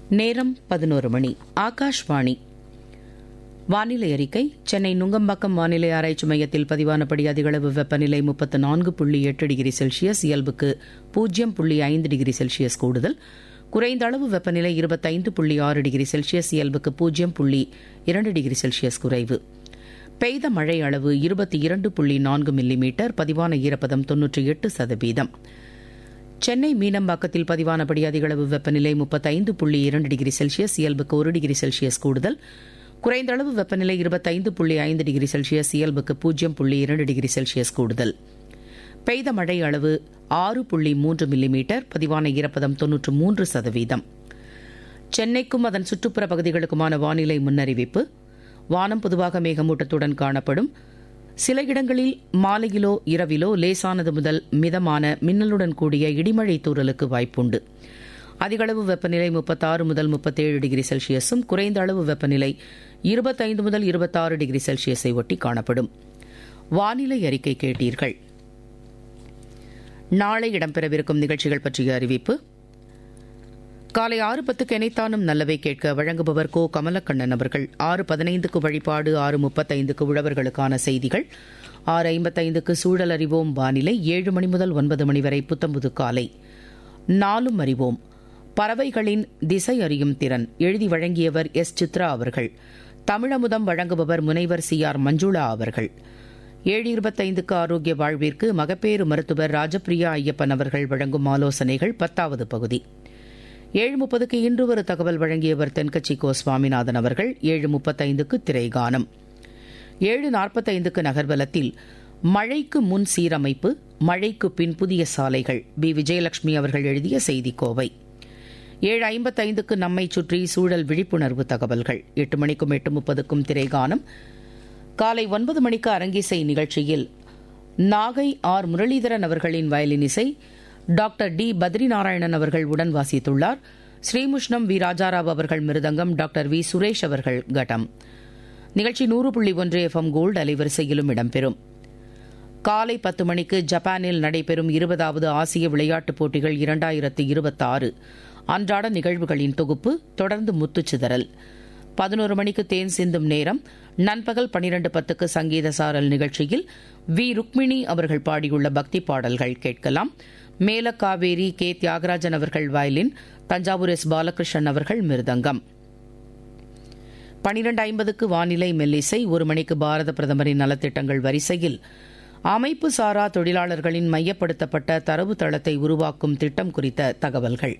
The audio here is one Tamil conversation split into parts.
நேரம் பதினோரு மணி ஆகாஷ்வாணி வானிலை அறிக்கை சென்னை நுங்கம்பாக்கம் வானிலை ஆராய்ச்சி மையத்தில் பதிவானபடி அதிகளவு வெப்பநிலை முப்பத்து நான்கு புள்ளி எட்டு டிகிரி செல்சியஸ் இயல்புக்கு பூஜ்ஜியம் புள்ளி ஐந்து டிகிரி செல்சியஸ் கூடுதல் குறைந்த அளவு வெப்பநிலை இருபத்தைந்து புள்ளி ஆறு டிகிரி செல்சியஸ் இயல்புக்கு பூஜ்ஜியம் புள்ளி இரண்டு டிகிரி செல்சியஸ் குறைவு பெய்த மழை அளவு இருபத்தி இரண்டு புள்ளி நான்கு மில்லிமீட்டர் பதிவான ஈரப்பதம் தொன்னூற்றி எட்டு சதவீதம் சென்னை மீனம்பாக்கத்தில் பதிவானபடி அதிகளவு வெப்பநிலை முப்பத்தைந்து புள்ளி இரண்டு டிகிரி செல்சியஸ் இயல்புக்கு ஒரு டிகிரி செல்சியஸ் கூடுதல் குறைந்த அளவு வெப்பநிலை இருபத்தைந்து புள்ளி ஐந்து டிகிரி செல்சியஸ் இயல்புக்கு பூஜ்ஜியம் புள்ளி இரண்டு டிகிரி செல்சியஸ் கூடுதல் பெய்த மழை அளவு ஆறு புள்ளி மூன்று மில்லிமீட்டர் பதிவான ஈரப்பதம் தொன்னூற்று மூன்று சதவீதம் சென்னைக்கும் அதன் சுற்றுப்புற பகுதிகளுக்குமான வானிலை முன்னறிவிப்பு வானம் பொதுவாக மேகமூட்டத்துடன் காணப்படும் சில இடங்களில் மாலையிலோ இரவிலோ லேசானது முதல் மிதமான மின்னலுடன் கூடிய இடிமழை தூறலுக்கு வாய்ப்புண்டு அதிகளவு வெப்பநிலை முப்பத்தாறு முதல் முப்பத்தேழு டிகிரி செல்சியஸும் குறைந்த அளவு வெப்பநிலை இருபத்தைந்து முதல் இருபத்தாறு டிகிரி செல்சியஸை ஒட்டி காணப்படும் வானிலை அறிக்கை கேட்டீர்கள் நாளை இடம்பெறவிருக்கும் நிகழ்ச்சிகள் பற்றிய அறிவிப்பு காலை ஆறு பத்துக்கு எனைத்தானும் நல்லவை கேட்க வழங்குபவர் கோ கமலக்கண்ணன் அவர்கள் ஆறு பதினைந்துக்கு வழிபாடு ஆறு முப்பத்தைந்துக்கு உழவர்களுக்கான செய்திகள் ஆறு ஐம்பத்தைந்துக்கு சூழல் அறிவோம் வானிலை ஏழு மணி முதல் ஒன்பது மணி வரை புத்தம்புது காலை நாலும் அறிவோம் பறவைகளின் திசை அறியும் திறன் எழுதி வழங்கியவர் எஸ் சித்ரா அவர்கள் தமிழமுதம் வழங்குபவர் முனைவர் சி ஆர் மஞ்சுளா அவர்கள் ஏழு இருபத்தைந்துக்கு ஆரோக்கிய வாழ்விற்கு மகப்பேறு மருத்துவர் ராஜபிரியா ஐயப்பன் அவர்கள் வழங்கும் ஆலோசனைகள் பத்தாவது பகுதி ஏழு முப்பதுக்கு இன்று ஒரு தகவல் வழங்கியவர் தென்கட்சி கோ சுவாமிநாதன் அவர்கள் ஏழு முப்பத்தைந்துக்கு திரைகானம் ஏழு நாற்பத்தைந்துக்கு நகர்வலத்தில் மழைக்கு முன் சீரமைப்பு மழைக்கு பின் புதிய சாலைகள் பி விஜயலட்சுமி அவர்கள் எழுதிய செய்தி கோவை ஏழு ஐம்பத்தைந்துக்கு நம்மை சுற்றி சூழல் விழிப்புணர்வு தகவல்கள் எட்டு மணிக்கும் எட்டு முப்பதுக்கும் திரைகானம் காலை ஒன்பது மணிக்கு அரங்கிசை நிகழ்ச்சியில் நாகை ஆர் முரளிதரன் அவர்களின் வயலின் இசை டாக்டர் டி பத்ரிநாராயணன் அவர்கள் உடன் வாசித்துள்ளார் ஸ்ரீமுஷ்ணம் வி ராஜாராவ் அவர்கள் மிருதங்கம் டாக்டர் வி சுரேஷ் அவர்கள் கட்டம் நிகழ்ச்சி நூறு புள்ளி ஒன்று எஃப்எம் கோல்டு அலைவரிசையிலும் இடம்பெறும் காலை பத்து மணிக்கு ஜப்பானில் நடைபெறும் இருபதாவது ஆசிய விளையாட்டுப் போட்டிகள் இரண்டாயிரத்து இருபத்தாறு அன்றாட நிகழ்வுகளின் தொகுப்பு தொடர்ந்து முத்துச்சிதறல் பதினோரு மணிக்கு தேன் சிந்தும் நேரம் நண்பகல் பனிரண்டு பத்துக்கு சங்கீத சாரல் நிகழ்ச்சியில் வி ருக்மிணி அவர்கள் பாடியுள்ள பக்தி பாடல்கள் கேட்கலாம் மேலக்காவேரி கே தியாகராஜன் அவர்கள் வயலின் தஞ்சாவூர் எஸ் பாலகிருஷ்ணன் அவர்கள் மிருதங்கம் பனிரெண்டு ஐம்பதுக்கு வானிலை மெல்லிசை ஒரு மணிக்கு பாரத பிரதமரின் நலத்திட்டங்கள் வரிசையில் அமைப்பு சாரா தொழிலாளர்களின் மையப்படுத்தப்பட்ட தரவு தளத்தை உருவாக்கும் திட்டம் குறித்த தகவல்கள்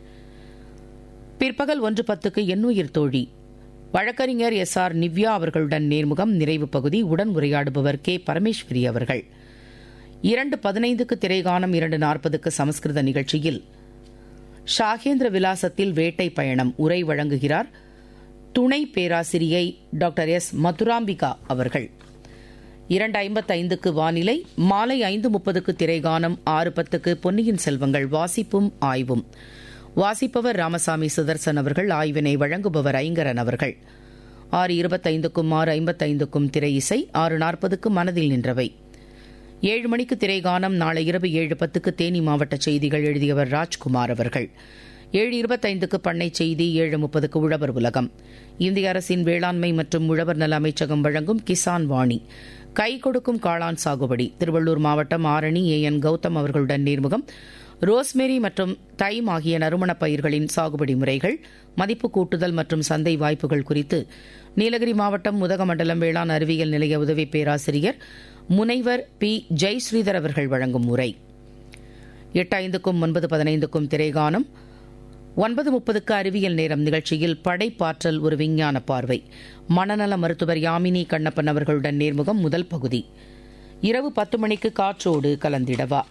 பிற்பகல் ஒன்று பத்துக்கு எண்ணுயிர் தோழி வழக்கறிஞர் எஸ் ஆர் நிவ்யா அவர்களுடன் நேர்முகம் நிறைவு பகுதி உடன் உரையாடுபவர் கே பரமேஸ்வரி அவர்கள் இரண்டு பதினைந்துக்கு திரைகானம் இரண்டு நாற்பதுக்கு சமஸ்கிருத நிகழ்ச்சியில் ஷாகேந்திர விலாசத்தில் வேட்டை பயணம் உரை வழங்குகிறார் துணை பேராசிரியை டாக்டர் எஸ் மதுராம்பிகா அவர்கள் இரண்டு ஐம்பத்தைந்துக்கு வானிலை மாலை ஐந்து முப்பதுக்கு திரைகானம் ஆறு பத்துக்கு பொன்னியின் செல்வங்கள் வாசிப்பும் ஆய்வும் வாசிப்பவர் ராமசாமி சுதர்சன் அவர்கள் ஆய்வினை வழங்குபவர் ஐங்கரன் அவர்கள் ஆறு இருபத்தைந்துக்கும் ஆறு ஐம்பத்தைந்துக்கும் திரை இசை ஆறு நாற்பதுக்கு மனதில் நின்றவை ஏழு மணிக்கு திரைகானம் நாளை இரவு ஏழு பத்துக்கு தேனி மாவட்ட செய்திகள் எழுதியவர் ராஜ்குமார் அவர்கள் ஏழு இருபத்தைந்துக்கு பண்ணை செய்தி ஏழு முப்பதுக்கு உழவர் உலகம் இந்திய அரசின் வேளாண்மை மற்றும் உழவர் நல அமைச்சகம் வழங்கும் கிசான் வாணி கை கொடுக்கும் காளான் சாகுபடி திருவள்ளூர் மாவட்டம் ஆரணி ஏ என் கௌதம் அவர்களுடன் நேர்முகம் ரோஸ்மேரி மற்றும் தைம் ஆகிய நறுமணப் பயிர்களின் சாகுபடி முறைகள் மதிப்பு கூட்டுதல் மற்றும் சந்தை வாய்ப்புகள் குறித்து நீலகிரி மாவட்டம் உதகமண்டலம் வேளாண் அறிவியல் நிலைய உதவி பேராசிரியர் முனைவர் பி ஜெய்ஸ்ரீதர் அவர்கள் வழங்கும் உரை எட்டு ஐந்துக்கும் ஒன்பது பதினைந்துக்கும் திரைகானம் ஒன்பது முப்பதுக்கு அறிவியல் நேரம் நிகழ்ச்சியில் படைப்பாற்றல் ஒரு விஞ்ஞான பார்வை மனநல மருத்துவர் யாமினி கண்ணப்பன் அவர்களுடன் நேர்முகம் முதல் பகுதி இரவு பத்து மணிக்கு காற்றோடு கலந்திடவா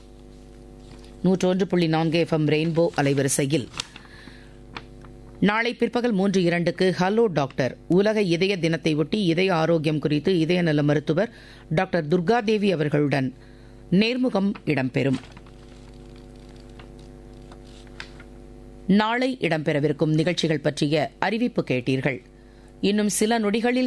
நூற்றொன்று புள்ளி நான்கு எஃப்எம் ரெயின்போ அலைவரிசையில் நாளை பிற்பகல் மூன்று இரண்டுக்கு ஹலோ டாக்டர் உலக இதய தினத்தை ஒட்டி இதய ஆரோக்கியம் குறித்து இதய நல மருத்துவர் டாக்டர் துர்காதேவி அவர்களுடன் நேர்முகம் இடம்பெறும் நாளை இடம்பெறவிருக்கும் நிகழ்ச்சிகள் பற்றிய அறிவிப்பு கேட்டீர்கள் இன்னும் சில நொடிகளில்